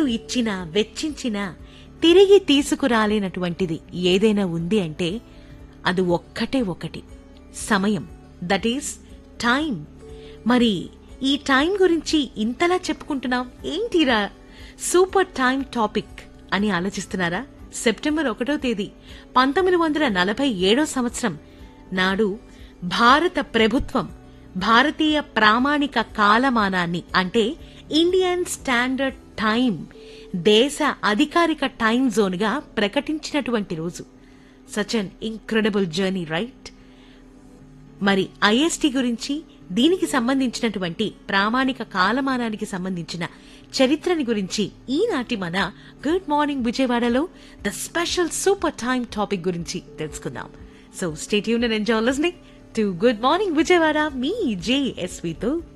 కోట్లు ఇచ్చినా వెచ్చించినా తిరిగి తీసుకురాలేనటువంటిది ఏదైనా ఉంది అంటే అది ఒక్కటే ఒకటి సమయం దట్ ఈస్ టైం మరి ఈ టైం గురించి ఇంతలా చెప్పుకుంటున్నాం ఏంటిరా సూపర్ టైం టాపిక్ అని ఆలోచిస్తున్నారా సెప్టెంబర్ ఒకటో తేదీ పంతొమ్మిది వందల నలభై ఏడో సంవత్సరం నాడు భారత ప్రభుత్వం భారతీయ ప్రామాణిక కాలమానాన్ని అంటే ఇండియన్ స్టాండర్డ్ టైం దేశ అధికారిక టైం జోన్గా ప్రకటించినటువంటి రోజు such an incredible journey right మరి ఐఎస్టి గురించి దీనికి సంబంధించినటువంటి ప్రామాణిక కాలమానానికి సంబంధించిన చరిత్రని గురించి ఈనాటి మన గుడ్ మార్నింగ్ విజయవాడలో the special super time topic గురించి తెలుసుకుందాం సో స్టేట్ యూన్ and enjoy listening to good morning Vijayawada మీ జేఎస్వితో